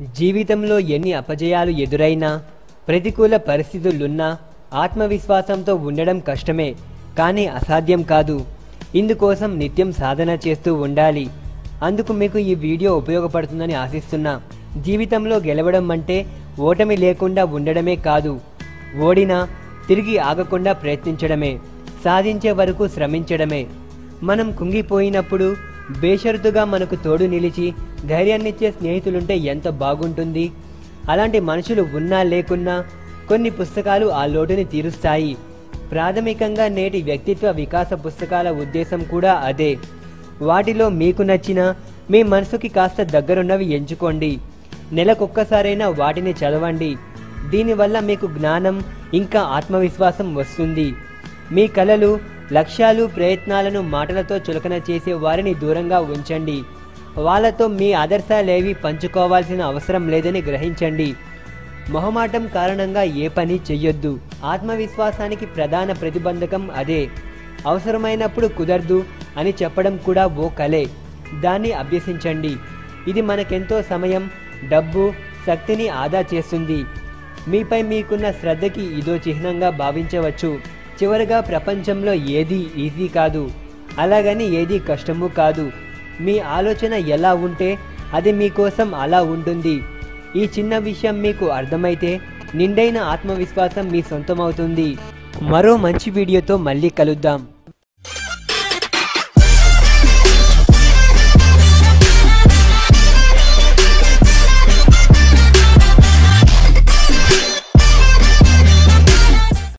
జీవితంలో ఎన్ని అపజయాలు ఎదురైనా ప్రతికూల పరిస్థితులున్నా ఆత్మవిశ్వాసంతో ఉండడం కష్టమే కానీ అసాధ్యం కాదు ఇందుకోసం నిత్యం సాధన చేస్తూ ఉండాలి అందుకు మీకు ఈ వీడియో ఉపయోగపడుతుందని ఆశిస్తున్నా జీవితంలో గెలవడం అంటే ఓటమి లేకుండా ఉండడమే కాదు ఓడినా తిరిగి ఆగకుండా ప్రయత్నించడమే సాధించే వరకు శ్రమించడమే మనం కుంగిపోయినప్పుడు బేషరతుగా మనకు తోడు నిలిచి ధైర్యాన్నిచ్చే స్నేహితులుంటే ఎంత బాగుంటుంది అలాంటి మనుషులు ఉన్నా లేకున్నా కొన్ని పుస్తకాలు ఆ లోటుని తీరుస్తాయి ప్రాథమికంగా నేటి వ్యక్తిత్వ వికాస పుస్తకాల ఉద్దేశం కూడా అదే వాటిలో మీకు నచ్చిన మీ మనసుకి కాస్త దగ్గరున్నవి ఎంచుకోండి నెలకొక్కసారైనా వాటిని చదవండి దీనివల్ల మీకు జ్ఞానం ఇంకా ఆత్మవిశ్వాసం వస్తుంది మీ కలలు లక్ష్యాలు ప్రయత్నాలను మాటలతో చులకన చేసే వారిని దూరంగా ఉంచండి వాళ్ళతో మీ ఆదర్శాలేవి పంచుకోవాల్సిన అవసరం లేదని గ్రహించండి మొహమాటం కారణంగా ఏ పని చెయ్యొద్దు ఆత్మవిశ్వాసానికి ప్రధాన ప్రతిబంధకం అదే అవసరమైనప్పుడు కుదరదు అని చెప్పడం కూడా ఓ కలే దాన్ని అభ్యసించండి ఇది మనకెంతో సమయం డబ్బు శక్తిని ఆదా చేస్తుంది మీపై మీకున్న శ్రద్ధకి ఇదో చిహ్నంగా భావించవచ్చు చివరగా ప్రపంచంలో ఏది ఈజీ కాదు అలాగని ఏది కష్టము కాదు మీ ఆలోచన ఎలా ఉంటే అది మీకోసం అలా ఉంటుంది ఈ చిన్న విషయం మీకు అర్థమైతే నిండైన ఆత్మవిశ్వాసం మీ సొంతమవుతుంది మరో మంచి వీడియోతో మళ్ళీ కలుద్దాం